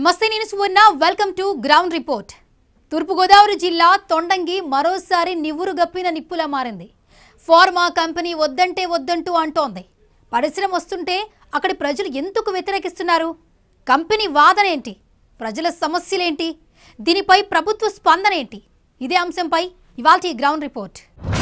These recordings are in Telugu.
నమస్తే నేను Suvarna welcome to ground report Thurpu Godavari జిల్లా తొండంగి మరోసారి నివ్వురు గప్పిన నిప్పులా మారింది ఫార్మా కంపెనీ వద్దంటే వద్దంటూ అంటోంది పరిశ్రమ వస్తుంటే అక్కడి ప్రజలు ఎందుకు వ్యతిరేకిస్తున్నారు కంపెనీ వాదన ఏంటి ప్రజల సమస్యలేంటి దీనిపై ప్రభుత్వ స్పందన ఏంటి ఇదే అంశంపై ఇవాల్టి గ్రౌండ్ రిపోర్ట్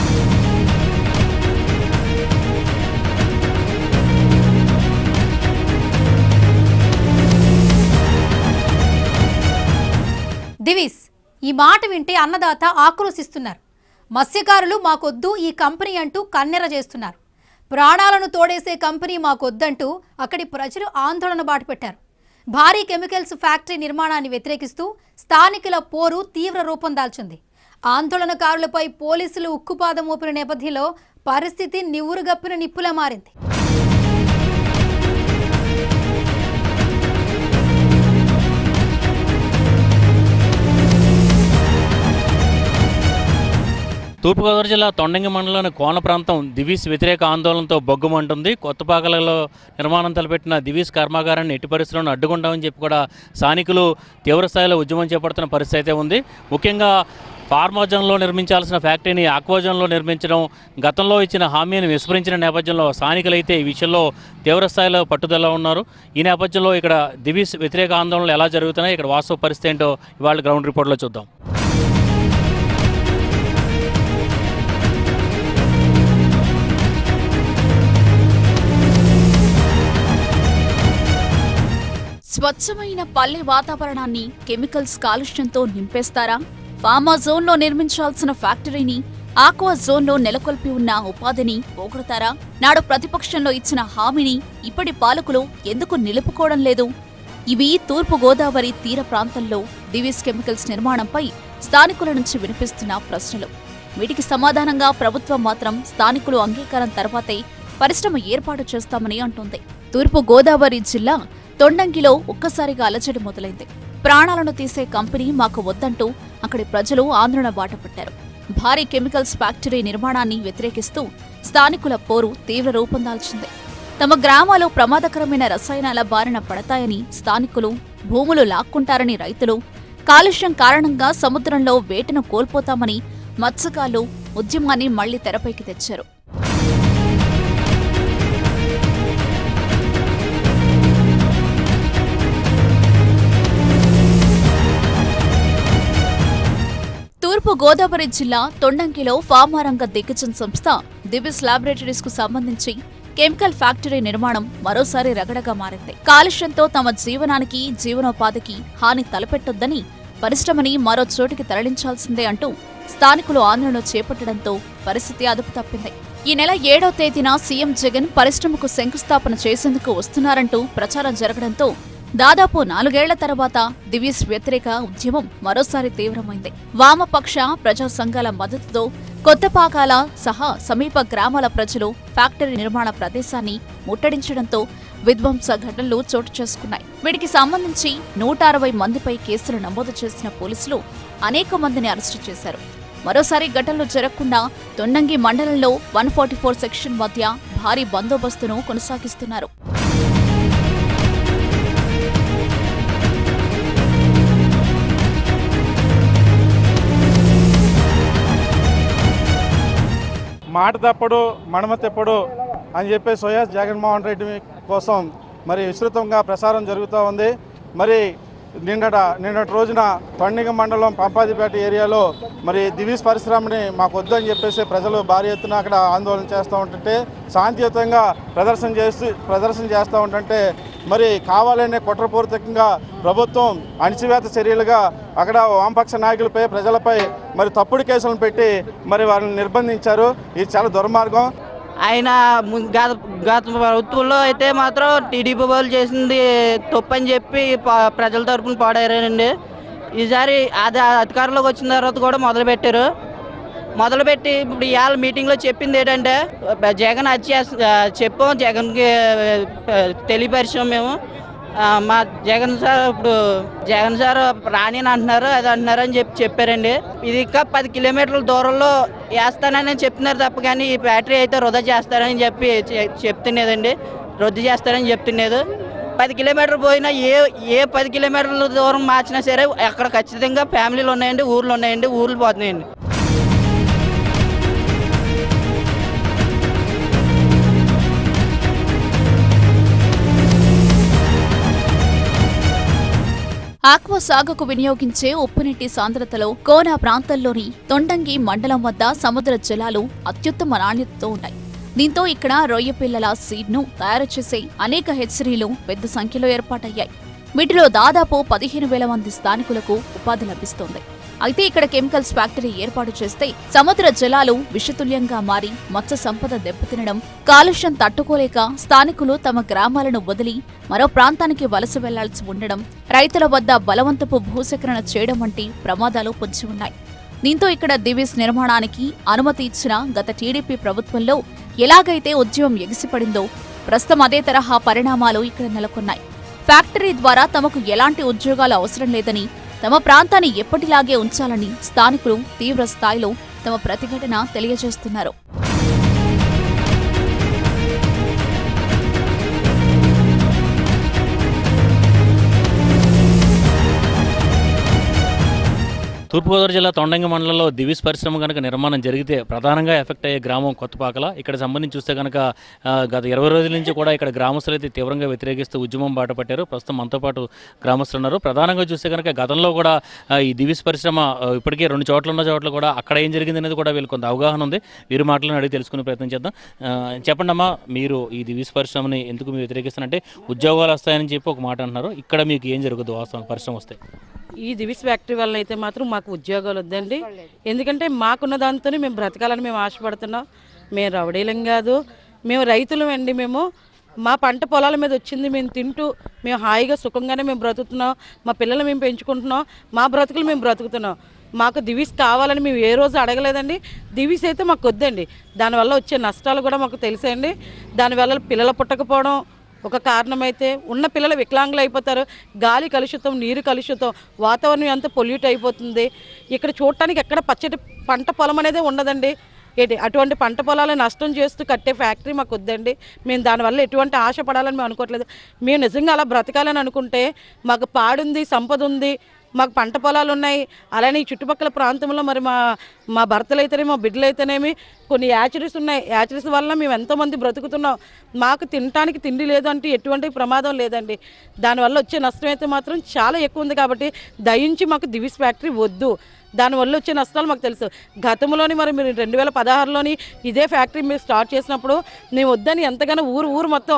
దివిస్ ఈ మాట వింటే అన్నదాత ఆక్రోశిస్తున్నారు మత్స్యకారులు మాకొద్దు ఈ కంపెనీ అంటూ కన్నెర చేస్తున్నారు ప్రాణాలను తోడేసే కంపెనీ మాకొద్దంటూ అక్కడి ప్రజలు ఆందోళన బాటుపెట్టారు భారీ కెమికల్స్ ఫ్యాక్టరీ నిర్మాణాన్ని వ్యతిరేకిస్తూ స్థానికుల పోరు తీవ్ర రూపం దాల్చింది ఆందోళనకారులపై పోలీసులు ఉక్కుపాదం మోపిన నేపథ్యంలో పరిస్థితి నివురుగప్పిన నిప్పులా మారింది తూర్పుగోదావరి జిల్లా తొండంగి మండలంలోని కోన ప్రాంతం దివీస్ వ్యతిరేక ఆందోళనతో బొగ్గుమంటుంది కొత్తపాకలలో నిర్మాణం తలపెట్టిన దివీస్ కర్మాగారాన్ని ఎట్టి పరిస్థితులను అడ్డుకుంటామని చెప్పి కూడా స్థానికులు తీవ్రస్థాయిలో ఉద్యమం చేపడుతున్న పరిస్థితి అయితే ఉంది ముఖ్యంగా ఫార్మాజన్లో నిర్మించాల్సిన ఫ్యాక్టరీని ఆక్వాజన్లో నిర్మించడం గతంలో ఇచ్చిన హామీని విస్మరించిన నేపథ్యంలో స్థానికులైతే ఈ విషయంలో తీవ్రస్థాయిలో పట్టుదల ఉన్నారు ఈ నేపథ్యంలో ఇక్కడ దివీస్ వ్యతిరేక ఆందోళనలు ఎలా జరుగుతున్నాయి ఇక్కడ వాస్తవ పరిస్థితి ఏంటో ఇవాళ గ్రౌండ్ రిపోర్ట్లో చూద్దాం స్వచ్ఛమైన పల్లె వాతావరణాన్ని కెమికల్స్ కాలుష్యంతో నింపేస్తారా ఫార్మా జోన్లో నిర్మించాల్సిన ఫ్యాక్టరీని ఆక్వా జోన్లో నెలకొల్పి ఉన్న ఉపాధిని పోగొడతారా నాడు ప్రతిపక్షంలో ఇచ్చిన హామీని ఇప్పటి పాలకులు ఎందుకు నిలుపుకోవడం లేదు ఇవి తూర్పు గోదావరి తీర ప్రాంతంలో దివిస్ కెమికల్స్ నిర్మాణంపై స్థానికుల నుంచి వినిపిస్తున్న ప్రశ్నలు వీటికి సమాధానంగా ప్రభుత్వం మాత్రం స్థానికులు అంగీకారం తర్వాతే పరిశ్రమ ఏర్పాటు చేస్తామని అంటోంది తూర్పు గోదావరి జిల్లా తొండంగిలో ఒక్కసారిగా అలజడి మొదలైంది ప్రాణాలను తీసే కంపెనీ మాకు వద్దంటూ అక్కడి ప్రజలు ఆందోళన బాటపట్టారు భారీ కెమికల్స్ ఫ్యాక్టరీ నిర్మాణాన్ని వ్యతిరేకిస్తూ స్థానికుల పోరు తీవ్ర రూపం దాల్చింది తమ గ్రామాలు ప్రమాదకరమైన రసాయనాల బారిన పడతాయని స్థానికులు భూములు లాక్కుంటారని రైతులు కాలుష్యం కారణంగా సముద్రంలో వేటను కోల్పోతామని మత్స్యకారులు ఉద్యమాన్ని మళ్లీ తెరపైకి తెచ్చారు తూర్పు గోదావరి జిల్లా తొండంకిలో ఫార్మారంగ దిగ్గజం సంస్థ దివిస్ ల్యాబొరేటరీస్ కు సంబంధించి కెమికల్ ఫ్యాక్టరీ నిర్మాణం మరోసారి రగడగా మారింది కాలుష్యంతో తమ జీవనానికి జీవనోపాధికి హాని తలపెట్టొద్దని పరిశ్రమని మరో చోటికి తరలించాల్సిందే అంటూ స్థానికులు ఆందోళన చేపట్టడంతో పరిస్థితి అదుపు తప్పింది ఈ నెల ఏడో తేదీన సీఎం జగన్ పరిశ్రమకు శంకుస్థాపన చేసేందుకు వస్తున్నారంటూ ప్రచారం జరగడంతో దాదాపు నాలుగేళ్ల తర్వాత దివీస్ వ్యతిరేక ఉద్యమం మరోసారి తీవ్రమైంది వామపక్ష ప్రజా సంఘాల మద్దతుతో కొత్తపాకాల సహా సమీప గ్రామాల ప్రజలు ఫ్యాక్టరీ నిర్మాణ ప్రదేశాన్ని ముట్టడించడంతో విధ్వంస ఘటనలు చోటు చేసుకున్నాయి వీటికి సంబంధించి నూట అరవై మందిపై కేసులు నమోదు చేసిన పోలీసులు అనేక మందిని అరెస్టు చేశారు మరోసారి ఘటనలు జరగకుండా తొండంగి మండలంలో వన్ ఫార్టీ ఫోర్ సెక్షన్ మధ్య భారీ బందోబస్తును కొనసాగిస్తున్నారు మాట తప్పడు మడమ తెప్పడు అని చెప్పి సోయాస్ జగన్మోహన్ రెడ్డి కోసం మరి విస్తృతంగా ప్రసారం జరుగుతూ ఉంది మరి నిన్నట నిన్నటి రోజున తొండిగ మండలం పంపాదిపేట ఏరియాలో మరి దివీస్ పరిశ్రమని మాకు వద్దని చెప్పేసి ప్రజలు భారీ ఎత్తున అక్కడ ఆందోళన చేస్తూ ఉంటుంటే శాంతియుతంగా ప్రదర్శన చేస్తూ ప్రదర్శన చేస్తూ ఉంటుంటే మరి కావాలనే కుట్రపూరితంగా ప్రభుత్వం అణిచివేత చర్యలుగా అక్కడ వామపక్ష నాయకులపై ప్రజలపై మరి తప్పుడు కేసులను పెట్టి మరి వారిని నిర్బంధించారు ఇది చాలా దుర్మార్గం ఆయన ము- గత గత ప్రభుత్వంలో అయితే మాత్రం టీడీపీ వాళ్ళు చేసింది తప్పని చెప్పి ప- ప్రజల తరపున పాడారండి ఈసారి అది అధికారంలోకి వచ్చిన తర్వాత కూడా మొదలుపెట్టారు మొదలుపెట్టి ఇప్పుడు ఇవాళ మీటింగ్లో చెప్పింది ఏంటంటే జగన్ హత్య చెప్పాం జగన్కి ఆ, తెలియపరిచాం మేము ఆ, మా జగన్ సార్ ఇప్పుడు జగన్ సార్ రాని అని అంటున్నారు అది అంటున్నారు అని చెప్పి చెప్పారండి ఇది ఇంకా పది కిలోమీటర్ల దూరంలో వేస్తానని చెప్తున్నారు తప్ప కానీ ఈ బ్యాటరీ అయితే వృధా చేస్తారని చెప్పి చె- చెప్తున్నదండి రద్దు చేస్తారని చెప్తున్నది పది కిలోమీటర్లు పోయినా ఏ ఏ పది కిలోమీటర్ల దూరం మార్చినా సరే అక్కడ ఖచ్చితంగా ఫ్యామిలీలు ఉన్నాయండి ఊర్లు ఉన్నాయండి ఊర్లు పోతున్నాయండి ఆక్వా సాగుకు వినియోగించే ఉప్పునీటి సాంద్రతలో కోనా ప్రాంతంలోని తొండంగి మండలం వద్ద సముద్ర జలాలు అత్యుత్తమ నాణ్యతతో ఉన్నాయి దీంతో ఇక్కడ రొయ్య పిల్లల సీడ్ను తయారు చేసే అనేక హెచ్చరీలు పెద్ద సంఖ్యలో ఏర్పాటయ్యాయి వీటిలో దాదాపు పదిహేను వేల మంది స్థానికులకు ఉపాధి లభిస్తోంది అయితే ఇక్కడ కెమికల్స్ ఫ్యాక్టరీ ఏర్పాటు చేస్తే సముద్ర జలాలు విషతుల్యంగా మారి మత్స్య సంపద దెబ్బతినడం కాలుష్యం తట్టుకోలేక స్థానికులు తమ గ్రామాలను వదిలి మరో ప్రాంతానికి వలస వెళ్లాల్సి ఉండడం రైతుల వద్ద బలవంతపు భూసేకరణ చేయడం వంటి ప్రమాదాలు పొంచి ఉన్నాయి దీంతో ఇక్కడ దివిస్ నిర్మాణానికి అనుమతి ఇచ్చిన గత టీడీపీ ప్రభుత్వంలో ఎలాగైతే ఉద్యమం ఎగిసిపడిందో ప్రస్తుతం అదే తరహా పరిణామాలు ఇక్కడ నెలకొన్నాయి ఫ్యాక్టరీ ద్వారా తమకు ఎలాంటి ఉద్యోగాలు అవసరం లేదని తమ ప్రాంతాన్ని ఎప్పటిలాగే ఉంచాలని స్థానికులు తీవ్ర స్థాయిలో తమ ప్రతిఘటన తెలియజేస్తున్నారు తూర్పుగోదావరి జిల్లా తొండంగి మండలంలో దివిస్ పరిశ్రమ కనుక నిర్మాణం జరిగితే ప్రధానంగా ఎఫెక్ట్ అయ్యే గ్రామం కొత్తపాకల ఇక్కడ సంబంధించి చూస్తే కనుక ఆ, గత ఇరవై రోజుల నుంచి కూడా ఇక్కడ గ్రామస్తులు అయితే తీవ్రంగా వ్యతిరేకిస్తూ ఉద్యమం బాట పట్టారు ప్రస్తుతం మనతో పాటు గ్రామస్తులు ఉన్నారు ప్రధానంగా చూస్తే కనుక గతంలో కూడా ఆ, ఈ దివిస్ పరిశ్రమ ఆ, ఇప్పటికే రెండు చోట్ల ఉన్న చోట్ల కూడా అక్కడ ఏం జరిగింది అనేది కూడా వీళ్ళకి కొంత అవగాహన ఉంది వీరి మాటలను అడిగి తెలుసుకునే ప్రయత్నం చేద్దాం ఆ, చెప్పండి అమ్మా మీరు ఈ దివిస్ పరిశ్రమని ఎందుకు మీరు వ్యతిరేకిస్తారంటే ఉద్యోగాలు వస్తాయని చెప్పి ఒక మాట అంటున్నారు ఇక్కడ మీకు ఏం జరుగుతుంది వాస్తవం పరిశ్రమ వస్తే ఈ దివిస్ ఫ్యాక్టరీ వల్ల అయితే మాత్రం మాకు ఉద్యోగాలు వద్దండి ఎందుకంటే మాకున్న దాంతోనే మేము బ్రతకాలని మేము ఆశపడుతున్నాం మేము రవడీలం కాదు మేము రైతులం అండి మేము మా పంట పొలాల మీద వచ్చింది మేము తింటూ మేము హాయిగా సుఖంగానే మేము బ్రతుకుతున్నాం మా పిల్లలు మేము పెంచుకుంటున్నాం మా బ్రతుకులు మేము బ్రతుకుతున్నాం మాకు దివిస్ కావాలని మేము ఏ రోజు అడగలేదండి దివిస్ అయితే మాకు వద్దండి దానివల్ల వచ్చే నష్టాలు కూడా మాకు తెలుసండి దానివల్ల పిల్లలు పుట్టకపోవడం ఒక కారణమైతే ఉన్న పిల్లలు వికలాంగులు అయిపోతారు గాలి కలుషితం నీరు కలుషితం వాతావరణం అంతా పొల్యూట్ అయిపోతుంది ఇక్కడ చూడటానికి ఎక్కడ పచ్చటి పంట పొలం అనేది ఉండదండి ఏంటి అటువంటి పంట పొలాలను నష్టం చేస్తూ కట్టే ఫ్యాక్టరీ మాకు వద్దండి మేము దానివల్ల ఎటువంటి ఆశ పడాలని మేము అనుకోవట్లేదు మేము నిజంగా అలా బ్రతకాలని అనుకుంటే మాకు పాడుంది సంపద ఉంది మాకు పంట పొలాలు ఉన్నాయి అలానే ఈ చుట్టుపక్కల ప్రాంతంలో మరి మా మా భర్తలు అయితేనే మా బిడ్డలు అయితేనేమి కొన్ని యాచరీస్ ఉన్నాయి యాచరీస్ వల్ల మేము ఎంతోమంది బ్రతుకుతున్నాం మాకు తినటానికి తిండి లేదు అంటే ఎటువంటి ప్రమాదం లేదండి దానివల్ల వచ్చే నష్టం అయితే మాత్రం చాలా ఎక్కువ ఉంది కాబట్టి దయించి మాకు దివిస్ ఫ్యాక్టరీ వద్దు దానివల్ల వచ్చే నష్టాలు మాకు తెలుసు గతంలోని మరి మీరు రెండు వేల పదహారులోని ఇదే ఫ్యాక్టరీ మీరు స్టార్ట్ చేసినప్పుడు మేము వద్దని ఎంతగానో ఊరు ఊరు మొత్తం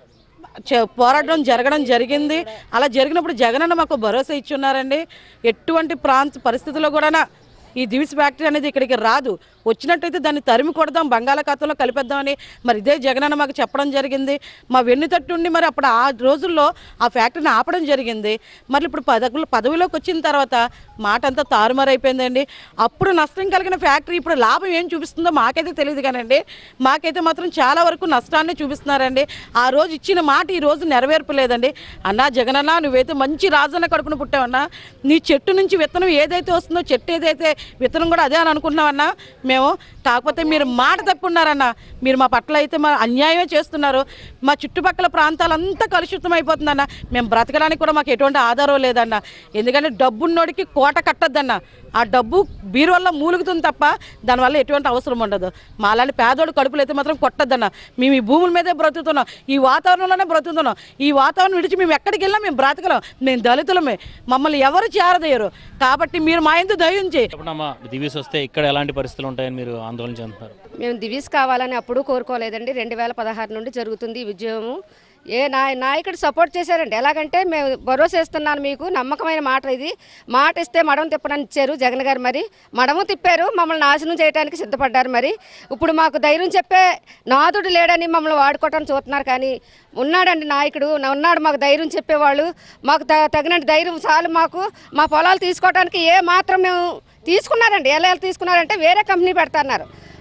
చ- పోరాటం జరగడం జరిగింది అలా జరిగినప్పుడు జగనన్న మాకు భరోసా ఇచ్చున్నారండి ఎటువంటి ప్రాంత పరిస్థితుల్లో కూడా ఈ దివిస్ ఫ్యాక్టరీ అనేది ఇక్కడికి రాదు వచ్చినట్టయితే దాన్ని తరిమి కొడదాం బంగాళాఖాతంలో కలిపేద్దామని మరి ఇదే జగనన్న మాకు చెప్పడం జరిగింది మా వెన్ను తట్టుండి మరి అప్పుడు ఆ రోజుల్లో ఆ ఫ్యాక్టరీని ఆపడం జరిగింది మరి ఇప్పుడు పదవులు పదవిలోకి వచ్చిన తర్వాత మాట అంతా తారుమారైపోయిందండి అప్పుడు నష్టం కలిగిన ఫ్యాక్టరీ ఇప్పుడు లాభం ఏం చూపిస్తుందో మాకైతే తెలియదు కానండి మాకైతే మాత్రం చాలా వరకు నష్టాన్ని చూపిస్తున్నారండి ఆ రోజు ఇచ్చిన మాట ఈ రోజు నెరవేర్పలేదండి అన్నా జగనన్న నువ్వైతే మంచి రాజన్న కడుపున పుట్టావన్నా నీ చెట్టు నుంచి విత్తనం ఏదైతే వస్తుందో చెట్టు ఏదైతే విత్తనం కూడా అదే అని అనుకుంటున్నామన్నా మేము కాకపోతే మీరు మాట తప్పున్నారన్న మీరు మా పట్ల అయితే మా అన్యాయమే చేస్తున్నారు మా చుట్టుపక్కల ప్రాంతాలంతా కలుషితం అయిపోతుందన్న మేము బ్రతకడానికి కూడా మాకు ఎటువంటి ఆధారం లేదన్న ఎందుకంటే డబ్బున్నోడికి కోట కట్టద్దన్న ఆ డబ్బు బీరువల్ల మూలుగుతుంది తప్ప దానివల్ల ఎటువంటి అవసరం ఉండదు మాలాంటి పేదోడు కడుపులు అయితే మాత్రం కొట్టద్దన్న మేము ఈ భూముల మీదే బ్రతుకుతున్నాం ఈ వాతావరణంలోనే బ్రతుకుతున్నాం ఈ వాతావరణం విడిచి మేము ఎక్కడికి వెళ్ళినా మేము బ్రతకలేం మేము దళితులమే మమ్మల్ని ఎవరు చేరదేయరు కాబట్టి మీరు మా ఎందు దయించి చెప్పండమ్మా దివిస్ వస్తే ఇక్కడ ఎలాంటి పరిస్థితులు ఉంటాయని మీరు ఆందోళన చెందుతున్నారు మేము దివీస్ కావాలని అప్పుడు కోరుకోలేదండి రెండు వేల పదహారు నుండి జరుగుతుంది ఈ ఉద్యమము ఏ నా నాయకుడు సపోర్ట్ చేశారండి ఎలాగంటే మేము భరోసా ఇస్తున్నాను మీకు నమ్మకమైన మాట ఇది మాట ఇస్తే మడం తిప్పడానికి ఇచ్చారు జగన్ గారు మరి మడము తిప్పారు మమ్మల్ని నాశనం చేయడానికి సిద్ధపడ్డారు మరి ఇప్పుడు మాకు ధైర్యం చెప్పే నాదుడు లేడని మమ్మల్ని వాడుకోవటానికి చూస్తున్నారు కానీ ఉన్నాడండి నాయకుడు నా- ఉన్నాడు మాకు ధైర్యం చెప్పేవాళ్ళు మాకు త- తగినట్టు ధైర్యం చాలు మాకు మా పొలాలు తీసుకోవడానికి ఏ మాత్రం మేము తీసుకున్నారండి ఎలా ఎలా తీసుకున్నారంటే వేరే కంపెనీ పెడతాన్నారు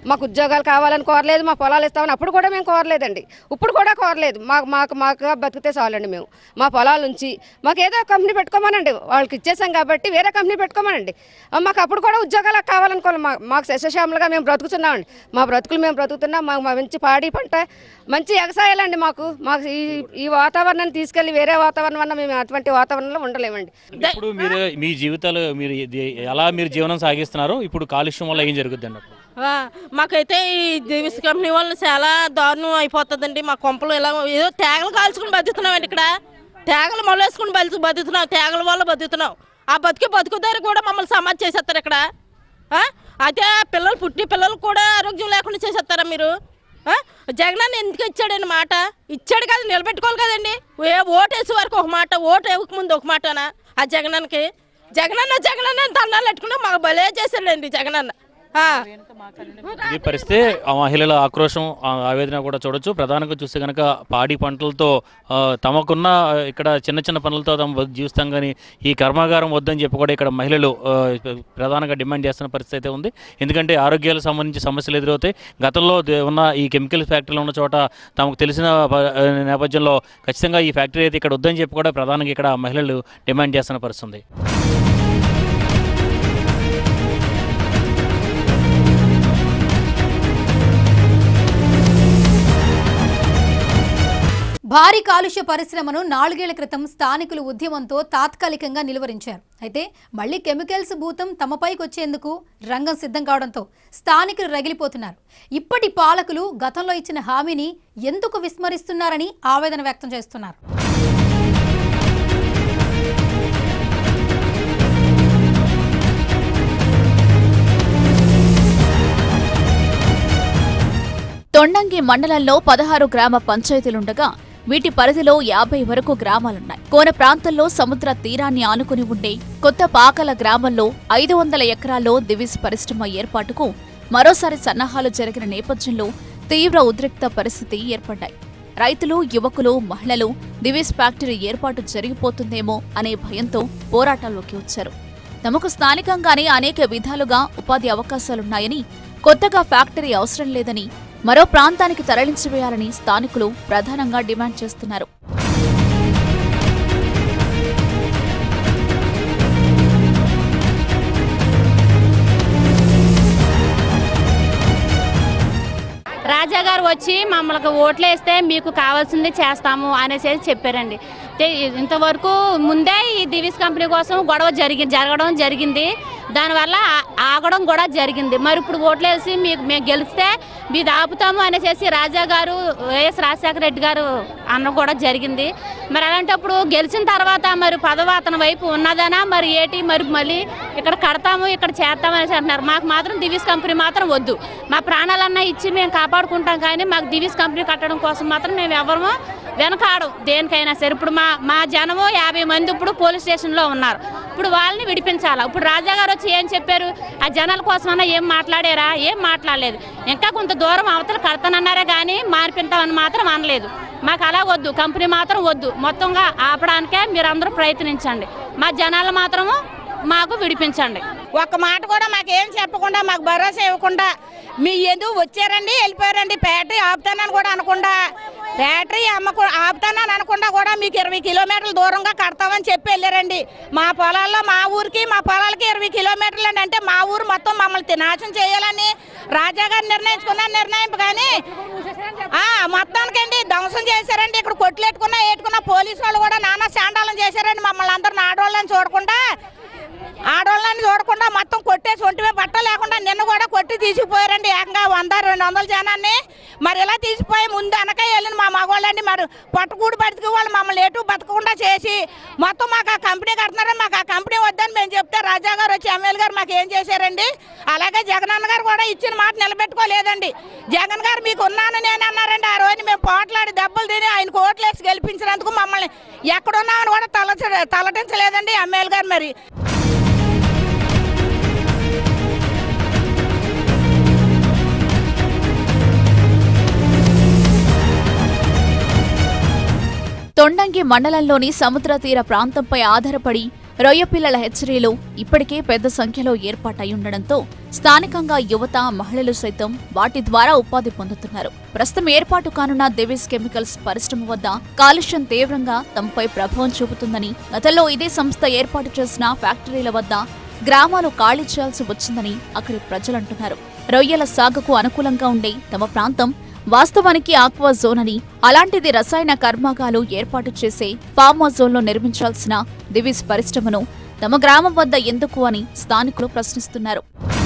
మాకు ఉద్యోగాలు కావాలని కోరలేదు మా పొలాలు ఇస్తామని అప్పుడు కూడా మేము కోరలేదండి ఇప్పుడు కూడా కోరలేదు మాకు మాకు మాకు బతికితే చాలండి మేము మా పొలాల నుంచి మాకు ఏదో కంపెనీ పెట్టుకోమనండి వాళ్ళకి ఇచ్చేసాం కాబట్టి వేరే కంపెనీ పెట్టుకోమనండి ఆ, మాకు అప్పుడు కూడా ఉద్యోగాలు కావాలనుకోవాలి మా మాకు శశశ్యామలుగా మేము బ్రతుకుతున్నామండి మా బ్రతుకులు మేము బ్రతుకుతున్నాం మాకు మా మంచి పాడి పంట మంచి వ్యవసాయాలండి మాకు మాకు ఈ ఈ వాతావరణాన్ని తీసుకెళ్ళి వేరే వాతావరణం వల్ల మేము అటువంటి వాతావరణంలో ఉండలేమండి ఇప్పుడు మీరు మీ జీవితాలు మీరు ఇది- ఎలా మీరు జీవనం సాగిస్తున్నారు ఇప్పుడు కాలుష్యం వల్ల ఏం జరుగుద్ది అన్నప్పుడు ఆ, మాకైతే ఈ దివిస్ కంపెనీ వాళ్ళు చాలా దారుణం అయిపోతుందండి మా కొంపలు ఇలా ఏదో తేగలు కాల్చుకుని బతుకుతున్నామండి ఇక్కడ తేగలు మొలేసుకుని బతుకు బతుకుతున్నాం తేగల వల్ల బతుకుతున్నాం ఆ బతికే బతుకుదారి కూడా మమ్మల్ని సమాధి చేసేస్తారు ఇక్కడ ఆ? అయితే ఆ పిల్లలు పుట్టి పిల్లలు కూడా ఆరోగ్యం లేకుండా చేసేస్తారా మీరు ఆ? జగనన్న ఎందుకు ఇచ్చాడని మాట ఇచ్చాడు కదా నిలబెట్టుకోవాలి కదండి ఏ ఓటు వేసే వరకు ఒక మాట ఓటు వేయక ముందు ఒక మాటనా ఆ జగనన్నకి జగనన్న జగనన్న అని దండాలు పెట్టుకున్నా మాకు భలే చేశాడండి జగనన్న ఆ. ఇది పరిస్థితి ఆ మహిళల ఆక్రోశం ఆ ఆవేదన కూడా చూడొచ్చు ప్రధానంగా చూస్తే కనుక పాడి పంటలతో ఆ, తమకున్న ఆ, ఇక్కడ చిన్న చిన్న పనులతో తమ బతుకు జీవిస్తాం కానీ ఈ కర్మాగారం వద్దని చెప్పి కూడా ఇక్కడ మహిళలు ఆ, ప్రధానంగా డిమాండ్ చేస్తున్న పరిస్థితి అయితే ఉంది ఎందుకంటే ఆరోగ్యాలకు సంబంధించి సమస్యలు ఎదురవుతాయి గతంలో దే- ఉన్న ఈ కెమికల్ ఫ్యాక్టరీలు ఉన్న చోట తమకు తెలిసిన ప- ఆ, నేపథ్యంలో ఖచ్చితంగా ఈ ఫ్యాక్టరీ అయితే ఇక్కడ వద్దని చెప్పి కూడా ప్రధానంగా ఇక్కడ మహిళలు డిమాండ్ చేస్తున్న పరిస్థితి ఉంది భారీ కాలుష్య పరిశ్రమను నాలుగేళ్ల క్రితం స్థానికులు ఉద్యమంతో తాత్కాలికంగా నిలువరించారు అయితే మళ్లీ కెమికల్స్ భూతం తమపైకి వచ్చేందుకు రంగం సిద్ధం కావడంతో స్థానికులు రగిలిపోతున్నారు ఇప్పటి పాలకులు గతంలో ఇచ్చిన హామీని ఎందుకు విస్మరిస్తున్నారని ఆవేదన వ్యక్తం చేస్తున్నారు తొండంగి మండలంలో పదహారు గ్రామ పంచాయతీలుండగా వీటి పరిధిలో యాభై వరకు గ్రామాలున్నాయి కోన ప్రాంతంలో సముద్ర తీరాన్ని ఆనుకుని ఉండే కొత్త పాకల గ్రామంలో ఐదు వందల ఎకరాల్లో దివిస్ పరిశ్రమ ఏర్పాటుకు మరోసారి సన్నాహాలు జరిగిన నేపథ్యంలో తీవ్ర ఉద్రిక్త పరిస్థితి ఏర్పడ్డాయి రైతులు యువకులు మహిళలు దివిస్ ఫ్యాక్టరీ ఏర్పాటు జరిగిపోతుందేమో అనే భయంతో పోరాటాల్లోకి వచ్చారు తమకు స్థానికంగానే అనేక విధాలుగా ఉపాధి అవకాశాలున్నాయని కొత్తగా ఫ్యాక్టరీ అవసరం లేదని మరో ప్రాంతానికి తరలించివేయాలని స్థానికులు ప్రధానంగా డిమాండ్ చేస్తున్నారు రాజా గారు వచ్చి మమ్మల్ని ఓట్లు వేస్తే మీకు కావాల్సింది చేస్తాము అనేసి చెప్పారండి అంటే ఇంతవరకు ముందే ఈ దివిస్ కంపెనీ కోసం గొడవ జరిగి జరగడం జరిగింది దానివల్ల ఆ- ఆగడం కూడా జరిగింది మరి ఇప్పుడు ఓట్లు వేసి మీకు మేము గెలిస్తే మీది ఆపుతాము అనేసి రాజా గారు వైఎస్ రాజశేఖర రెడ్డి గారు అన్న కూడా జరిగింది మరి అలాంటప్పుడు గెలిచిన తర్వాత మరి పదవి అతని వైపు ఉన్నదనా మరి ఏటి మరి మళ్ళీ ఇక్కడ కడతాము ఇక్కడ చేస్తాము అనేసి అంటున్నారు మాకు మాత్రం దివిస్ కంపెనీ మాత్రం వద్దు మా ప్రాణాలన్నా ఇచ్చి మేము కాపాడుకుంటాం కానీ మాకు దివిస్ కంపెనీ కట్టడం కోసం మాత్రం మేము ఎవరము వెనకాడం దేనికైనా సరే ఇప్పుడు మా మా జనము యాభై మంది ఇప్పుడు పోలీస్ స్టేషన్లో ఉన్నారు ఇప్పుడు వాళ్ళని విడిపించాలా ఇప్పుడు రాజా గారు వచ్చి ఏం చెప్పారు ఆ జనాల కోసమన్నా ఏం మాట్లాడారా ఏం మాట్లాడలేదు ఇంకా కొంత దూరం అవతల కడతానన్నారే కానీ మార్పిస్తామని మాత్రం అనలేదు మాకు అలా వద్దు కంపెనీ మాత్రం వద్దు మొత్తంగా ఆపడానికే మీరందరూ ప్రయత్నించండి మా జనాలు మాత్రము మాకు విడిపించండి ఒక్క మాట కూడా మాకేం చెప్పకుండా మాకు భరోసా ఇవ్వకుండా మీ ఎందుకు వచ్చారండి వెళ్ళిపోయారండి ఫ్యాక్టరీ ఆపుతానని కూడా అనకుండా ఫ్యాక్టరీ అమ్మకు ఆపుతానని అనకుండా కూడా మీకు ఇరవై కిలోమీటర్ల దూరంగా కడతామని చెప్పి వెళ్ళారండి మా పొలాల్లో మా ఊరికి మా పొలాలకి ఇరవై కిలోమీటర్లు అండి అంటే మా ఊరు మొత్తం మమ్మల్ని నాశనం చేయాలని రాజా గారు నిర్ణయించుకున్న నిర్ణయం కానీ ఆ, మొత్తానికండి ధ్వంసం చేశారండి ఇక్కడ కొట్లెట్టుకున్నా ఏట్టుకున్న పోలీసు వాళ్ళు కూడా నానా శాండాలం చేశారండి మమ్మల్ని అందరిని ఆడవాళ్ళని చూడకుండా ఆడవాళ్ళని చూడకుండా మొత్తం కొట్టేసి ఒంటిమే బట్ట లేకుండా నిన్న కూడా కొట్టి తీసుకుపోయారండి ఏకంగా వంద రెండు వందల జనాన్ని మరి ఇలా తీసిపోయి ముందు వెనక వెళ్ళిన మా మగవాళ్ళండి మరి పట్టుకూడి బతికి వాళ్ళు మమ్మల్ని ఎటు బతకకుండా చేసి మొత్తం మాకు ఆ కంపెనీ కడుతున్నారని మాకు ఆ కంపెనీ వద్దని మేము చెప్తే రాజా గారు వచ్చి ఎమ్మెల్యే గారు మాకు ఏం చేశారండి అలాగే జగనన్న గారు కూడా ఇచ్చిన మాట నిలబెట్టుకోలేదండి జగన్ గారు మీకు ఉన్నాను నేను అన్నారండి ఆ రోజు మేము పోట్లాడి దెబ్బలు తిని ఆయనకు ఓట్లేసి గెలిపించినందుకు మమ్మల్ని ఎక్కడున్నామని కూడా తలచ తలటించలేదండి ఎమ్మెల్యే గారు మరి తొండంగి మండలంలోని సముద్ర తీర ప్రాంతంపై ఆధారపడి రొయ్య పిల్లల హెచ్చరీలు ఇప్పటికే పెద్ద సంఖ్యలో ఏర్పాటై ఉండడంతో స్థానికంగా యువత మహిళలు సైతం వాటి ద్వారా ఉపాధి పొందుతున్నారు ప్రస్తుతం ఏర్పాటు కానున్న దివిస్ కెమికల్స్ పరిశ్రమ వద్ద కాలుష్యం తీవ్రంగా తమపై ప్రభావం చూపుతుందని గతంలో ఇదే సంస్థ ఏర్పాటు చేసిన ఫ్యాక్టరీల వద్ద గ్రామాలు ఖాళీ చేయాల్సి వచ్చిందని అక్కడి ప్రజలంటున్నారు రొయ్యల సాగుకు అనుకూలంగా ఉండే తమ ప్రాంతం వాస్తవానికి ఆక్వా జోన్ అని అలాంటిది రసాయన కర్మాగాలు ఏర్పాటు చేసే ఫార్మా జోన్లో నిర్మించాల్సిన దివిస్ పరిశ్రమను తమ గ్రామం వద్ద ఎందుకు అని స్థానికులు ప్రశ్నిస్తున్నారు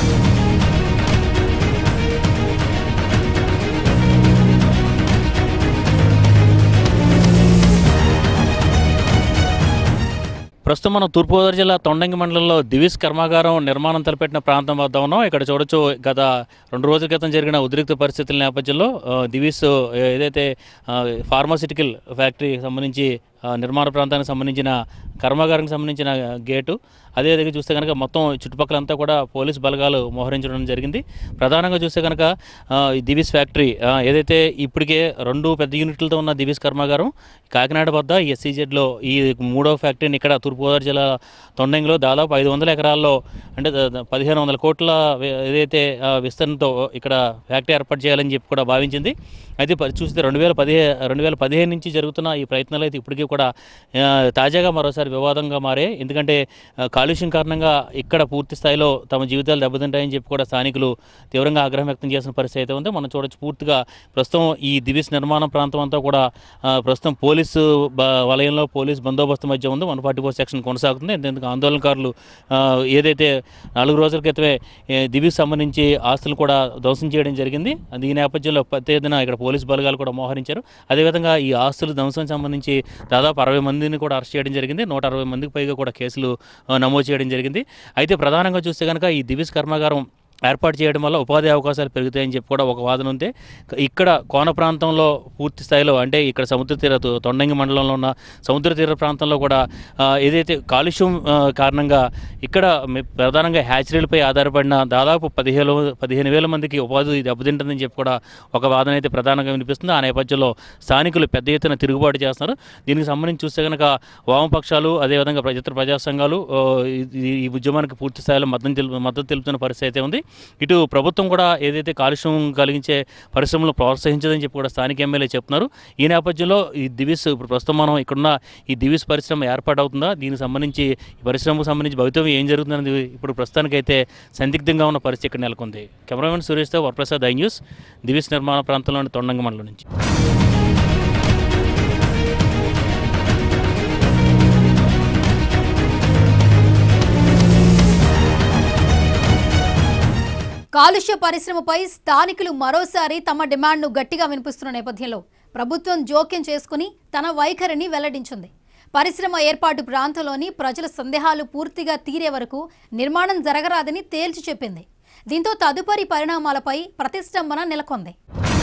ప్రస్తుతం మనం తూర్పుగోదావరి జిల్లా తొండంగి మండలంలో దివిస్ కర్మాగారం నిర్మాణం తలపెట్టిన ప్రాంతం వద్ద ఉన్నాం ఇక్కడ చూడొచ్చు గత రెండు రోజుల క్రితం జరిగిన ఉద్రిక్త పరిస్థితుల నేపథ్యంలో ఆ, దివిస్ ఆ, ఏదైతే ఆ, ఫార్మాసిటికల్ ఫ్యాక్టరీకి సంబంధించి ఆ, నిర్మాణ ప్రాంతానికి సంబంధించిన కర్మాగారానికి సంబంధించిన గేటు అదేవిధంగా చూస్తే కనుక మొత్తం చుట్టుపక్కలంతా కూడా పోలీస్ బలగాలు మోహరించడం జరిగింది ప్రధానంగా చూస్తే కనుక ఆ, ఈ దివిస్ ఫ్యాక్టరీ ఆ, ఏదైతే ఇప్పటికే రెండు పెద్ద యూనిట్లతో ఉన్న దివిస్ కర్మాగారం కాకినాడ వద్ద ఈ ఎస్సీజెడ్లో ఈ మూడో ఫ్యాక్టరీని ఇక్కడ తూర్పుగోదావరి జిల్లా తొండంగిలో దాదాపు ఐదు వందల ఎకరాల్లో అంటే ద- ద- పదిహేను వందల కోట్ల వే- ఏదైతే ఆ, విస్తరణతో ఇక్కడ ఫ్యాక్టరీ ఏర్పాటు చేయాలని చెప్పి కూడా భావించింది అయితే పరి- చూస్తే రెండు వేల పదిహే రెండు వేల పదిహేను నుంచి జరుగుతున్న ఈ ప్రయత్నాలు అయితే ఇప్పటికీ కూడా ఆ, తాజాగా మరోసారి వివాదంగా మారాయి ఎందుకంటే ఆ, కాలుష్యం కారణంగా ఇక్కడ పూర్తి స్థాయిలో తమ జీవితాలు దెబ్బతింటాయని చెప్పి కూడా స్థానికులు తీవ్రంగా ఆగ్రహం వ్యక్తం చేసిన పరిస్థితి అయితే ఉంది మనం చూడొచ్చు పూర్తిగా ప్రస్తుతం ఈ దివిస్ నిర్మాణ ప్రాంతం అంతా కూడా ఆ, ప్రస్తుతం పోలీసు బ- వలయంలో పోలీస్ బందోబస్తు మధ్య ఉంది వన్ ఫార్టీ ఫోర్ సెక్షన్ కొనసాగుతుంది ఎందుకంటే ఆందోళనకారులు ఆ, ఏదైతే నాలుగు రోజుల క్రితమే ఏ, దివికి సంబంధించి ఆస్తులు కూడా ధ్వంసం చేయడం జరిగింది అది ఈ నేపథ్యంలో ప్రతి ఏదైనా ఇక్కడ పోలీస్ బలగాలు కూడా మోహరించారు అదేవిధంగా ఈ ఆస్తులు ధ్వంసం సంబంధించి దాదాపు అరవై మందిని కూడా అరెస్ట్ చేయడం జరిగింది నూట అరవై మందికి పైగా కూడా కేసులు ఆ, నమోదు చేయడం జరిగింది అయితే ప్రధానంగా చూస్తే కనుక ఈ దివిస్ కర్మాగారం ఏర్పాటు చేయడం వల్ల ఉపాధి అవకాశాలు పెరుగుతాయని చెప్పి కూడా ఒక వాదన ఉంది ఇక్కడ కోన ప్రాంతంలో పూర్తి స్థాయిలో అంటే ఇక్కడ సముద్ర తీర తొ- తొండంగి మండలంలో ఉన్న సముద్ర తీర ప్రాంతంలో కూడా ఆ, ఏదైతే కాలుష్యం ఆ, కారణంగా ఇక్కడ మె- ప్రధానంగా హ్యాచరీలపై ఆధారపడిన దాదాపు పదిహేను పదిహేను వేల మందికి ఉపాధి దెబ్బతింటుందని చెప్పి కూడా ఒక వాదన అయితే ప్రధానంగా వినిపిస్తుంది ఆ నేపథ్యంలో స్థానికులు పెద్ద ఎత్తున తిరుగుబాటు చేస్తున్నారు దీనికి సంబంధించి చూస్తే కనుక వామపక్షాలు అదేవిధంగా ప్ర- ఇతర ప్రజా సంఘాలు ఆ, ఈ- ఈ ఉద్యమానికి పూర్తి స్థాయిలో మద్దతు తెలుపు మద్దతు తెలుపుతున్న పరిస్థితి అయితే ఉంది ఇటు ప్రభుత్వం కూడా ఏదైతే కాలుష్యం కలిగించే పరిశ్రమలు ప్రోత్సహించదని చెప్పి కూడా స్థానిక ఎమ్మెల్యే చెప్తున్నారు ఈ నేపథ్యంలో ఈ దివిస్ ఇప్పుడు ప్రస్తుతం మనం ఇక్కడున్న ఈ దివిస్ పరిశ్రమ ఏర్పాటు అవుతుందా దీనికి సంబంధించి ఈ పరిశ్రమకు సంబంధించి భవితవ్యం ఏం జరుగుతుందనేది ఇప్పుడు ప్రస్తుతానికైతే సందిగ్ధంగా ఉన్న పరిస్థితి ఇక్కడ నెలకొంది కెమెరామెన్ సురేష్తో వరప్రసాద్ ఐ న్యూస్ దివిస్ నిర్మాణ ప్రాంతంలోని తొండంగ మండలం నుంచి కాలుష్య పరిశ్రమపై స్థానికులు మరోసారి తమ డిమాండ్ను గట్టిగా వినిపిస్తున్న నేపథ్యంలో ప్రభుత్వం జోక్యం చేసుకుని తన వైఖరిని వెల్లడించింది పరిశ్రమ ఏర్పాటు ప్రాంతంలోని ప్రజల సందేహాలు పూర్తిగా తీరే వరకు నిర్మాణం జరగరాదని తేల్చి చెప్పింది దీంతో తదుపరి పరిణామాలపై ప్రతిష్టంభన నెలకొంది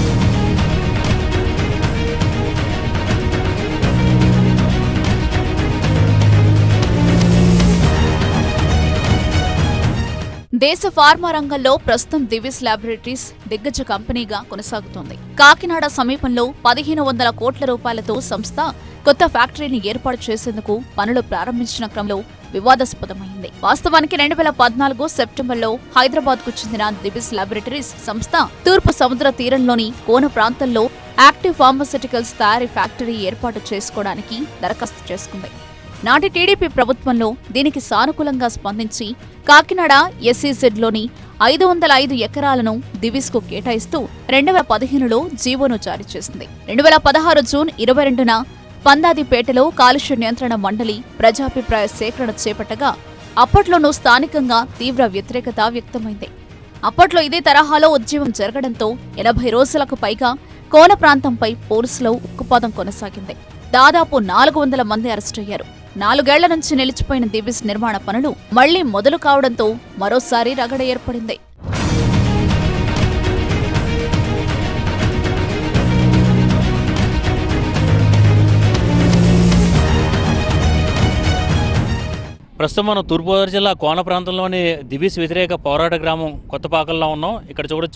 దేశ ఫార్మా రంగంలో ప్రస్తుతం దివిస్ ల్యాబొరేటరీస్ దిగ్గజ కంపెనీగా కొనసాగుతోంది కాకినాడ సమీపంలో పదిహేను వందల కోట్ల రూపాయలతో సంస్థ కొత్త ఫ్యాక్టరీని ఏర్పాటు చేసేందుకు పనులు ప్రారంభించిన క్రమంలో వివాదాస్పదమైంది వాస్తవానికి రెండు వేల పద్నాలుగు సెప్టెంబర్లో హైదరాబాద్ కు చెందిన దివిస్ ల్యాబొరేటరీస్ సంస్థ తూర్పు సముద్ర తీరంలోని కోన ప్రాంతంలో యాక్టివ్ ఫార్మాసిటికల్స్ తయారీ ఫ్యాక్టరీ ఏర్పాటు చేసుకోవడానికి దరఖాస్తు చేసుకుంది నాటి టీడీపీ ప్రభుత్వంలో దీనికి సానుకూలంగా స్పందించి కాకినాడ ఎస్ఈజెడ్లోని ఐదు వందల ఐదు ఎకరాలను దివిస్కు కేటాయిస్తూ రెండు వేల పదిహేనులో జీవోను జారీ చేసింది రెండు వేల పదహారు జూన్ ఇరవై రెండున పందాదిపేటలో కాలుష్య నియంత్రణ మండలి ప్రజాభిప్రాయ సేకరణ చేపట్టగా అప్పట్లోనూ స్థానికంగా తీవ్ర వ్యతిరేకత వ్యక్తమైంది అప్పట్లో ఇదే తరహాలో ఉద్యమం జరగడంతో ఎనభై రోజులకు పైగా కోన ప్రాంతంపై పోలీసులో ఉక్కుపాదం కొనసాగింది దాదాపు నాలుగు వందల మంది అరెస్టయ్యారు నాలుగేళ్ల నుంచి నిలిచిపోయిన దివిస్ నిర్మాణ పనులు మళ్లీ మొదలు కావడంతో మరోసారి రగడ ఏర్పడింది ప్రస్తుతం మనం తూర్పుగోదావరి జిల్లా కోన ప్రాంతంలోని దివిస్ వ్యతిరేక పోరాట గ్రామం కొత్తపాకల్లో ఉన్నాం ఇక్కడ చూడొచ్చు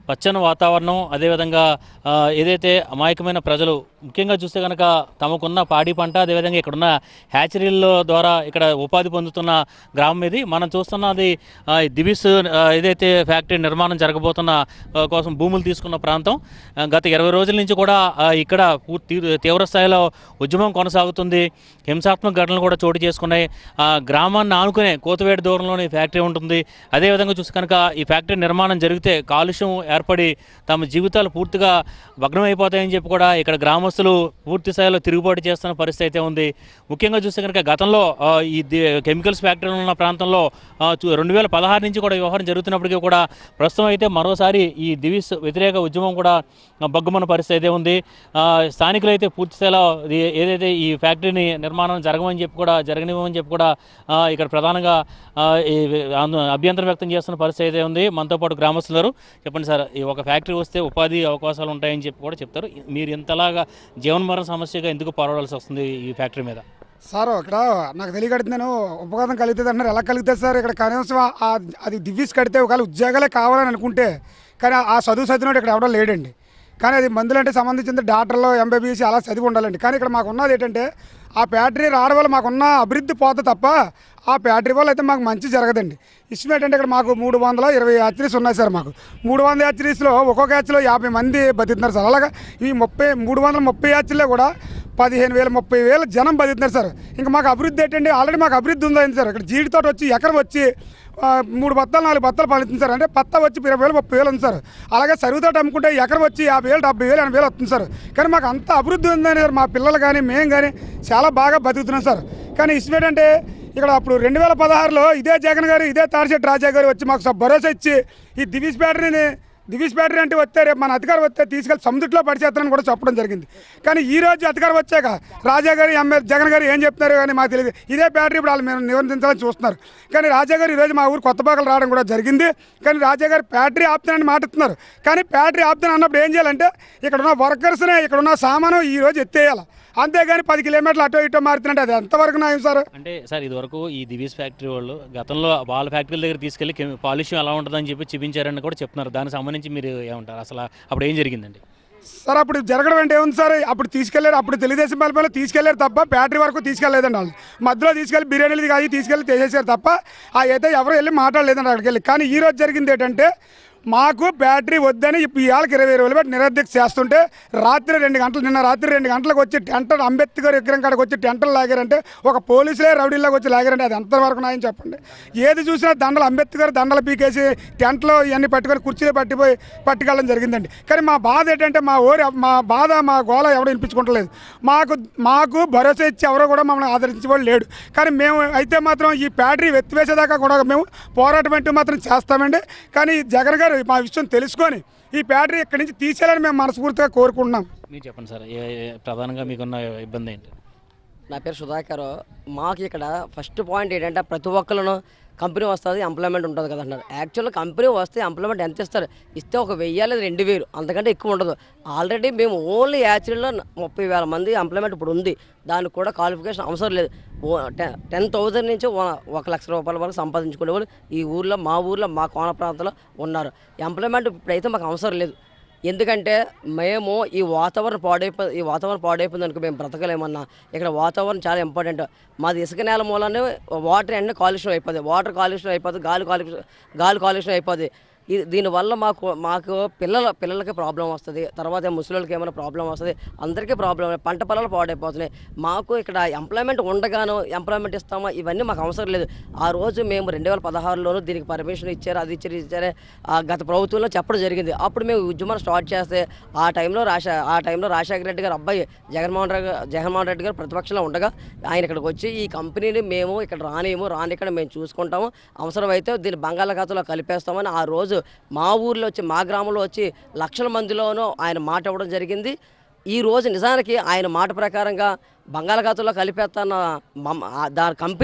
పచ్చని వాతావరణం అదేవిధంగా ఆ, ఏదైతే అమాయకమైన ప్రజలు ముఖ్యంగా చూస్తే కనుక తమకున్న పాడి పంట అదేవిధంగా ఇక్కడున్న హ్యాచరీల ద్వారా ఇక్కడ ఉపాధి పొందుతున్న గ్రామం ఇది మనం చూస్తున్నది ఆ, ఈ దివిస్ ఆ, ఏదైతే ఫ్యాక్టరీ నిర్మాణం జరగబోతున్న ఆ, కోసం భూములు తీసుకున్న ప్రాంతం ఆ, గత ఇరవై రోజుల నుంచి కూడా ఆ, ఇక్కడ పూర్తి తీవ్ర స్థాయిలో ఉద్యమం కొనసాగుతుంది హింసాత్మక ఘటనలు కూడా చోటు చేసుకున్నాయి ఆ, గ్రామాన్ని ఆనుకునే కోతవేడు దూరంలోనే ఈ ఫ్యాక్టరీ ఉంటుంది అదేవిధంగా చూసి కనుక ఈ ఫ్యాక్టరీ నిర్మాణం జరిగితే కాలుష్యం ఏర్పడి తమ జీవితాలు పూర్తిగా భగ్నమైపోతాయని చెప్పి కూడా ఇక్కడ గ్రామస్తులు పూర్తి స్థాయిలో తిరుగుబాటు చేస్తున్న పరిస్థితి అయితే ఉంది ముఖ్యంగా చూస్తే కనుక గతంలో ఆ, ఈ ది- కెమికల్స్ ఫ్యాక్టరీలు ఉన్న ప్రాంతంలో ఆ, చూ- రెండు వేల పదహారు నుంచి కూడా వ్యవహారం జరుగుతున్నప్పటికీ కూడా ప్రస్తుతం అయితే మరోసారి ఈ దివిస్ వ్యతిరేక ఉద్యమం కూడా ఆ, బగ్గుమన్న పరిస్థితి అయితే ఉంది ఆ, స్థానికులైతే పూర్తి స్థాయిలో ఇది ఏదైతే ఈ ఫ్యాక్టరీని నిర్మాణం జరగమని చెప్పి కూడా జరగనివ్వమని చెప్పి కూడా ఆ, ఇక్కడ ప్రధానంగా ఆ, ఈ ఆందో- అభ్యంతరం వ్యక్తం చేస్తున్న పరిస్థితి అయితే ఉంది మనతో పాటు గ్రామస్తులు ఉన్నారు. చెప్పండి సార్ ఈ ఒక ఫ్యాక్టరీ వస్తే ఉపాధి అవకాశాలు ఉంటాయని చెప్పి కూడా చెప్తారు మీరు ఇంతలాగా జీవనమరణ సమస్యగా ఎందుకు పోరాడాల్సి వస్తుంది ఈ ఫ్యాక్టరీ మీద సార్ ఇక్కడ నాకు తెలియకడితే నేను ఉపఘాతం కలుగుతుంది అంటున్నారు ఎలా కలుగుతుంది సార్ ఇక్కడ కనీసం ఆ- ఆ- అది దివ్యస్ కడితే ఒకవేళ ఉద్యోగాలే కావాలని అనుకుంటే కానీ ఆ చదువు చదివినోడు ఇక్కడ ఎవడో లేడండి కానీ అది మందులంటే సంబంధించిన డాక్టర్లు ఎంబీబీఎస్ అలా చదివి ఉండాలండి కానీ ఇక్కడ మాకు ఉన్నది ఏంటంటే ఆ ఫ్యాక్టరీ రావడం వల్ల మాకున్న అభివృద్ధి పోతే తప్ప ఆ ఫ్యాక్టరీ వల్ల అయితే మాకు మంచి జరగదండి ఇష్టం ఏంటంటే ఇక్కడ మాకు మూడు వందల ఇరవై యాత్రీస్ ఉన్నాయి సార్ మాకు మూడు వందల యాత్రీస్లో ఒక్కొక్క యాచ్లో యాభై మంది బతుకుతున్నారు సార్ అలాగా ఈ ముప్పై మూడు వందల ముప్పై యాచ్లో కూడా పదిహేను వేల ముప్పై వేల జనం బతుకుతున్నారు సార్ ఇంకా మాకు అభివృద్ధి ఏంటండి ఆల్రెడీ మాకు అభివృద్ధి ఉందండి సార్ ఇక్కడ జీడి తోట వచ్చి ఎకరం వచ్చి ఆ, మూడు బత్తాలు నాలుగు బత్తాలు పండుతుంది సార్ అంటే పత్త వచ్చి ఇరవై వేలు ముప్పై వేలు ఉంది సార్ అలాగే సరువు తోట అమ్ముకుంటే ఎకరం వచ్చి యాభై వేలు డెబ్బై వేలు ఎనభై వేలు వస్తుంది సార్ కానీ మాకు అంత అభివృద్ధి ఉందని సార్ మా పిల్లలు కానీ మేము కానీ చాలా బాగా బతుకుతున్నాం సార్ కానీ ఇష్టం ఏంటంటే ఇక్కడ అప్పుడు రెండు వేల పదహారులో ఇదే జగన్ గారు ఇదే తాడిశెట్టి రాజా గారు వచ్చి మాకు స- భరోసా ఇచ్చి ఈ దివిస్ బ్యాటరీని దివిస్ బ్యాటరీ అంటే వస్తే రేపు మన అధికారం వస్తే తీసుకెళ్ళి సముద్రంలో పడిచేస్తారని కూడా చెప్పడం జరిగింది కానీ ఈ రోజు అధికారం వచ్చాక రాజా గారు ఎమ్మెల్యే జగన్ గారు ఏం చెప్తున్నారు కానీ మాకు తెలియదు ఇదే బ్యాటరీ ఇప్పుడు వాళ్ళు మేము నివందించాలని చూస్తున్నారు కానీ రాజా గారు ఈరోజు మా ఊరు కొత్త బాగలు రావడం కూడా జరిగింది కానీ రాజా గారు బ్యాటరీ ఆపుతానని మాట ఇస్తున్నారు కానీ బ్యాటరీ ఆపుతాను అన్నప్పుడు ఏం చేయాలంటే ఇక్కడ ఉన్న వర్కర్స్నే ఇక్కడ ఉన్న సామాను ఈ రోజు ఎత్తేయాలి అంతేగాని పది కిలోమీటర్లు అటో ఇటో మారుతుంటే అది ఎంతవరకు న్యాయం సార్ అంటే సార్ ఇదివరకు ఈ దివీస్ ఫ్యాక్టరీ వాళ్ళు గతంలో వాళ్ళ ఫ్యాక్టరీల దగ్గర తీసుకెళ్లి కెమి- కాలుష్యం ఎలా ఉంటుందని చెప్పి చూపించారని కూడా చెప్తున్నారు దానికి సంబంధించి మీరు ఏమంటారు అసలు అప్పుడు ఏం జరిగిందండి సార్ అప్పుడు జరగడం అంటే ఏముంది సార్ అప్పుడు తీసుకెళ్లారు అప్పుడు తెలుగుదేశం పాలనలో తీసుకెళ్లారు తప్ప బ్యాటరీ వరకు తీసుకెళ్లేదండి వాళ్ళు మధ్యలో తీసుకెళ్లి బిర్యానీలు కాదు తీసుకెళ్లి తీసేశారు తప్ప ఆ అయితే ఎవరు వెళ్ళి మాట్లాడలేదండి అక్కడికి వెళ్ళి కానీ ఈ రోజు జరిగింది ఏంటంటే మాకు బ్యాటరీ వద్దని ఇప్పుడు ఇవాళకి ఇరవై రోజులు బట్టి నిరధ్యక్ష చేస్తుంటే రాత్రి రెండు గంటలు నిన్న రాత్రి రెండు గంటలకు వచ్చి టెంటర్ అంబేద్కర్ విగ్రహం కాడికి వచ్చి టెంటలు లాగారంటే ఒక పోలీసులే రౌడీల్లోకి వచ్చి లాగారంటే అది ఎంతవరకు నాయని చెప్పండి ఏది చూసినా దండలు అంబేద్కర్ దండలు పీకేసి టెంట్లో ఇవన్నీ పట్టుకొని కుర్చీలు పట్టిపోయి పట్టుకెళ్ళడం జరిగిందండి కానీ మా బాధ ఏంటంటే మా ఊరి మా బాధ మా గోల ఎవరు వినిపించుకుంటలేదు మాకు మాకు భరోసా ఇచ్చి ఎవరో కూడా మమ్మల్ని ఆదరించేవాడు లేడు కానీ మేము అయితే మాత్రం ఈ బ్యాటరీ వెత్తివేసేదాకా కూడా మేము పోరాటం అంటూ మాత్రం చేస్తామండి కానీ జగన్ గారు మా విషయం తెలుసుకొని ఈ బ్యాటరీ ఇక్కడి నుంచి తీసేయాలని మేము మనస్ఫూర్తిగా కోరుకుంటున్నాం మీరు చెప్పండి సార్ ఏ- ఏ- ప్రధానంగా మీకున్న ఇబ్బంది ఏంటి నా పేరు సుధాకర్ మాకు ఇక్కడ ఫస్ట్ పాయింట్ ఏంటంటే ప్రతి ఒక్కరిను కంపెనీ వస్తుంది ఎంప్లాయ్మెంట్ ఉంటుంది కదా అంటారు యాక్చువల్గా కంపెనీ వస్తే ఎంప్లాయ్మెంట్ ఎంత ఇస్తారు ఇస్తే ఒక వెయ్యి లేదా రెండు వేలు అంతకంటే ఎక్కువ ఉండదు ఆల్రెడీ మేము ఓన్లీ యాక్చువల్లో ముప్పై వేల మంది ఎంప్లాయ్మెంట్ ఇప్పుడు ఉంది దానికి కూడా క్వాలిఫికేషన్ అవసరం లేదు టెన్ థౌజండ్ నుంచి ఒక- ఒక లక్ష రూపాయల వరకు సంపాదించుకునే వాళ్ళు ఈ ఊర్లో మా ఊర్లో మా కోన ప్రాంతంలో ఉన్నారు ఎంప్లాయ్మెంట్ ఇప్పుడైతే మాకు అవసరం లేదు ఎందుకంటే మేము ఈ వాతావరణం పాడైపో ఈ వాతావరణం పాడైపోయింది అనుకో మేము బ్రతకలేమన్నా ఇక్కడ వాతావరణం చాలా ఇంపార్టెంట్ మాది ఇసుక నేల మూలనే వాటర్ అన్నీ కాలుష్యం అయిపోతుంది వాటర్ కాలుష్యం అయిపోతుంది గాలి కాలుష్యం గాలి కాలుష్యం అయిపోతుంది ఇది దీనివల్ల మాకు మాకు పిల్లల పిల్లలకి ప్రాబ్లం వస్తుంది తర్వాత ముసలిళ్ళకి ఏమైనా ప్రాబ్లం వస్తుంది అందరికీ ప్రాబ్లం పంట పొలాలు పాడైపోతున్నాయి మాకు ఇక్కడ ఎంప్లాయ్మెంట్ ఉండగాను ఎంప్లాయ్మెంట్ ఇస్తామా ఇవన్నీ మాకు అవసరం లేదు ఆ రోజు మేము రెండు వేల పదహారులోనూ దీనికి పర్మిషన్ ఇచ్చారు అది ఇచ్చారు ఇది ఇచ్చారు ఆ గత ప్రభుత్వంలో చెప్పడం జరిగింది అప్పుడు మేము ఉద్యమం స్టార్ట్ చేస్తే ఆ టైంలో రాశా ఆ టైంలో రాజశేఖర రెడ్డి గారు అబ్బాయి జగన్మోహన్ రెడ్డి గారు జగన్మోహన్ రెడ్డి గారు ప్రతిపక్షంలో ఉండగా ఆయన ఇక్కడికి వచ్చి ఈ కంపెనీని మేము ఇక్కడ రానియము రాని ఇక్కడ మేము చూసుకుంటాము అవసరమైతే దీన్ని బంగాళాఖాతంలో కలిపేస్తామని ఆ రోజు మా ఊర్లో వచ్చి మా గ్రామంలో వచ్చి లక్షల మందిలోనూ ఆయన మాట ఇవ్వడం జరిగింది ఈ రోజు నిజానికి ఆయన మాట ప్రకారంగా బంగాళాఖాతంలో కలిపేస్తున్న మమ్మ- ఆ దాని కంపెనీని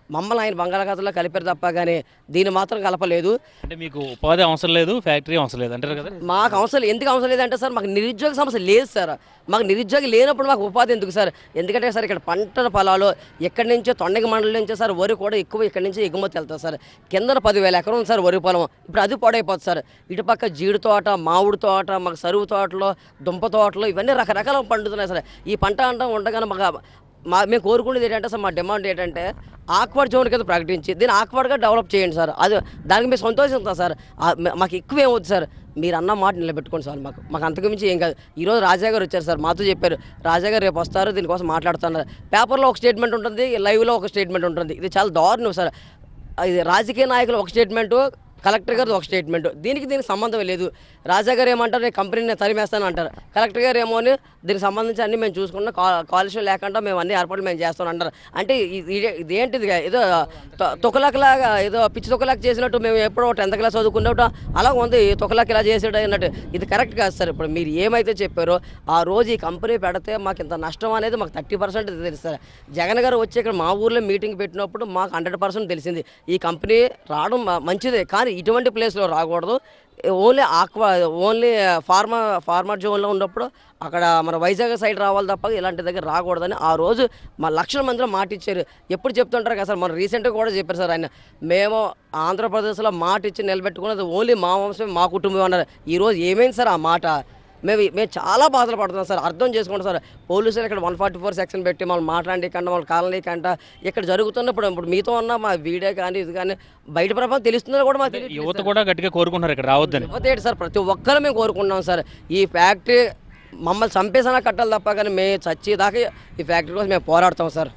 మమ్మల్ని ఆయన బంగాళాఖాతంలో కలిపారు తప్ప కానీ దీన్ని మాత్రం కలపలేదు అంటే మీకు ఉపాధి అవసరం లేదు ఫ్యాక్టరీ అవసరం లేదు అంటారు కదా మాకు అవసరం ఎందుకు అవసరం లేదంటే సార్ మాకు నిరుద్యోగ సమస్య లేదు సార్ మాకు నిరుద్యోగం లేనప్పుడు మాకు ఉపాధి ఎందుకు సార్ ఎందుకంటే సార్ ఇక్కడ పంటల పొలాలు ఎక్కడి నుంచో తొండగ మండలం నుంచో సార్ వరి కూడా ఎక్కువ ఇక్కడి నుంచి ఎగుమతి వెళ్తుంది సార్ కింద పదివేల ఎకరం ఉంది సార్ వరి పొలం ఇప్పుడు అది పాడైపోతుంది సార్ ఇటుపక్క జీడి తోట మామిడి తోట మాకు సరువు తోటలు దుంప తోటలు ఇవన్నీ రకరకాల పండుతున్నాయి సార్ ఈ పంట అంతా ఉండగానే మాకు మా మేము కోరుకునేది ఏంటంటే సార్ మా డిమాండ్ ఏంటంటే ఆక్వర్డ్ జోన్ కింద ప్రకటించి దీన్ని ఆక్వర్డ్గా డెవలప్ చేయండి సార్ అది దానికి మేము సంతోషిస్తాం సార్ ఆ, మ- మాకు ఎక్కువ ఏమవుతుంది సార్ మీరు అన్న మాట నిలబెట్టుకోండి సార్ మాకు మాకు అంతకుమించి ఏం కాదు ఈరోజు రాజా గారు వచ్చారు సార్ మాతో చెప్పారు రాజా గారు రేపు వస్తారు దీనికోసం మాట్లాడుతున్నారు పేపర్లో ఒక స్టేట్మెంట్ ఉంటుంది లైవ్లో ఒక స్టేట్మెంట్ ఉంటుంది ఇది చాలా దారుణం సార్ ఇది రాజకీయ నాయకులు ఒక స్టేట్మెంటు కలెక్టర్ గారు ఒక స్టేట్మెంట్ దీనికి దీనికి సంబంధం లేదు రాజా గారు ఏమంటారు నేను కంపెనీని తరిమేస్తాను అంటారు కలెక్టర్ గారు ఏమో అని దీనికి సంబంధించి అన్ని మేము చూసుకున్నాం కా కాలుష్యం లేకుండా మేము అన్ని ఏర్పాట్లు మేము చేస్తాం అంటారు అంటే ఇది ఇది ఏంటిది ఏదో తొ- తొకలాకలాగా ఏదో పిచ్చి తొకలాక్ చేసినట్టు మేము ఎప్పుడో టెన్త్ క్లాస్ చదువుకున్నట్టు అలా ఉంది ఈ తొకలాక్ ఇలా చేసాడు అన్నట్టు ఇది కరెక్ట్ కాదు సార్ ఇప్పుడు మీరు ఏమైతే చెప్పారో ఆ రోజు ఈ కంపెనీ పెడితే మాకు ఇంత నష్టం అనేది మాకు థర్టీ పర్సెంట్ తెలుసు సార్ జగన్ గారు వచ్చి ఇక్కడ మా ఊర్లో మీటింగ్ పెట్టినప్పుడు మాకు హండ్రెడ్ పర్సెంట్ తెలిసింది ఈ కంపెనీ రావడం మ- మంచిదే కానీ ఇటువంటి ప్లేస్లో రాకూడదు only aqua only pharma farmer జోన్లో ఉన్నప్పుడు అక్కడ మన వైజాగ్ సైడ్ రావాలి తప్ప ఇలాంటి దగ్గర రాకూడదని ఆ రోజు మా లక్షల మందిలో మాట ఇచ్చారు ఎప్పుడు చెప్తుంటారు కదా సార్ మన రీసెంట్గా కూడా చెప్పారు సార్ ఆయన మేము ఆంధ్రప్రదేశ్లో మాట ఇచ్చి నిలబెట్టుకున్నది ఓన్లీ మా వంశం మా కుటుంబం అన్నారు ఈరోజు ఏమైంది సార్ ఆ మాట మేము మేము చాలా బాధలు పడుతున్నాం సార్ అర్థం చేసుకోండి సార్ పోలీసులు ఇక్కడ వన్ ఫార్టీ ఫోర్ సెక్షన్ పెట్టి మమ్మల్ని మాట్లాడకంట వాళ్ళ కాలనీ కంట ఇక్కడ జరుగుతున్నప్పుడు ఇప్పుడు మీతో ఉన్న మా వీడియో కానీ ఇది కానీ బయట ప్రపంచం తెలుస్తుందో కూడా మాకు తెలియట్లేదు యువత కూడా గట్టిగా కోరుకుంటున్నారు ఇక్కడ రావద్దని యువత ఏంటి సార్ ప్రతి ఒక్కరు మేము కోరుకుంటున్నాం సార్ ఈ ఫ్యాక్టరీ మమ్మల్ని చంపేసినా కట్టాలి తప్ప కానీ మేము చచ్చేదాకా ఈ ఫ్యాక్టరీ కోసం మేము పోరాడతాం సార్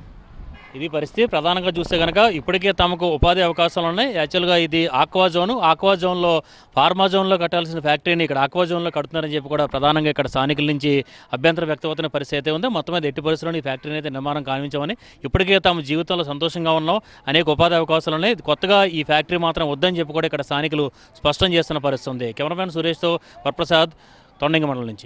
ఇది పరిస్థితి ప్రధానంగా చూస్తే కనుక ఇప్పటికే తమకు ఉపాధి అవకాశాలు ఉన్నాయి యాక్చువల్గా ఇది ఆక్వా జోన్ ఆక్వా జోన్లో ఫార్మా జోన్లో కట్టాల్సిన ఫ్యాక్టరీని ఇక్కడ ఆక్వా జోన్లో కడుతున్నారని చెప్పి కూడా ప్రధానంగా ఇక్కడ స్థానికుల నుంచి అభ్యంతరం వ్యక్తమవుతున్న పరిస్థితి అయితే ఉంది మొత్తం మీద ఎట్టి పరిస్థితుల్లో ఈ ఫ్యాక్టరీని అయితే నిర్మాణం కావించామని ఇప్పటికే తమ జీవితంలో సంతోషంగా ఉన్నాం అనేక ఉపాధి అవకాశాలు ఉన్నాయి కొత్తగా ఈ ఫ్యాక్టరీ మాత్రం వద్దని చెప్పి కూడా ఇక్కడ స్థానికులు స్పష్టం చేస్తున్న పరిస్థితి ఉంది కెమెరామ్యాన్ సురేష్తో వరప్రసాద్ తొండంగి మండలం నుంచి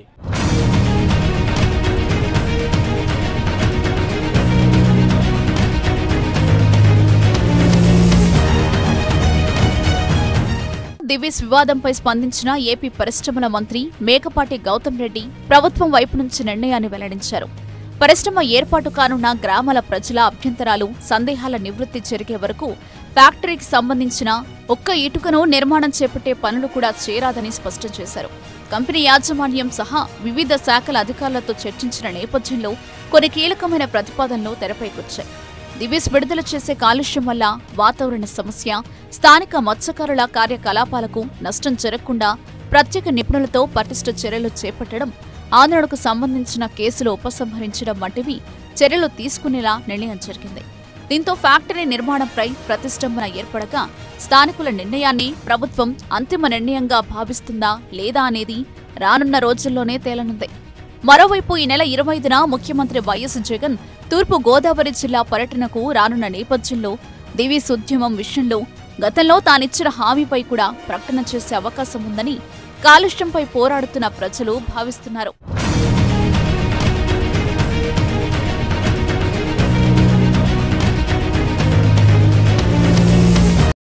దివిస్ వివాదంపై స్పందించిన ఏపీ పరిశ్రమల మంత్రి మేకపాటి గౌతమ్ రెడ్డి ప్రభుత్వం వైపు నుంచి నిర్ణయాన్ని వెల్లడించారు పరిశ్రమ ఏర్పాటు కానున్న గ్రామాల ప్రజల అభ్యంతరాలు సందేహాల నివృత్తి జరిగే వరకు ఫ్యాక్టరీకి సంబంధించిన ఒక్క ఇటుకను నిర్మాణం చేపట్టే పనులు కూడా చేరాదని స్పష్టం చేశారు కంపెనీ యాజమాన్యం సహా వివిధ శాఖల అధికారులతో చర్చించిన నేపథ్యంలో కొన్ని కీలకమైన ప్రతిపాదనలు తెరపైకొచ్చాయి దివిస్ విడుదల చేసే కాలుష్యం వల్ల వాతావరణ సమస్య స్థానిక మత్స్యకారుల కార్యకలాపాలకు నష్టం జరగకుండా ప్రత్యేక నిపుణులతో పటిష్ట చర్యలు చేపట్టడం ఆంధ్రులకు సంబంధించిన కేసులు ఉపసంహరించడం వంటివి చర్యలు తీసుకునేలా నిర్ణయం జరిగింది దీంతో ఫ్యాక్టరీ నిర్మాణంపై ప్రతిష్టంభన ఏర్పడగా స్థానికుల నిర్ణయాన్ని ప్రభుత్వం అంతిమ నిర్ణయంగా భావిస్తుందా లేదా అనేది రానున్న రోజుల్లోనే తేలనుంది మరోవైపు ఈ నెల ఇరవై ఐదున ముఖ్యమంత్రి వైఎస్ జగన్ తూర్పు గోదావరి జిల్లా పర్యటనకు రానున్న నేపథ్యంలో దివీస్ ఉద్యమం విషయంలో గతంలో తానిచ్చిన హామీపై కూడా ప్రకటన చేసే అవకాశం ఉందని కాలుష్యంపై పోరాడుతున్న ప్రజలు భావిస్తున్నారు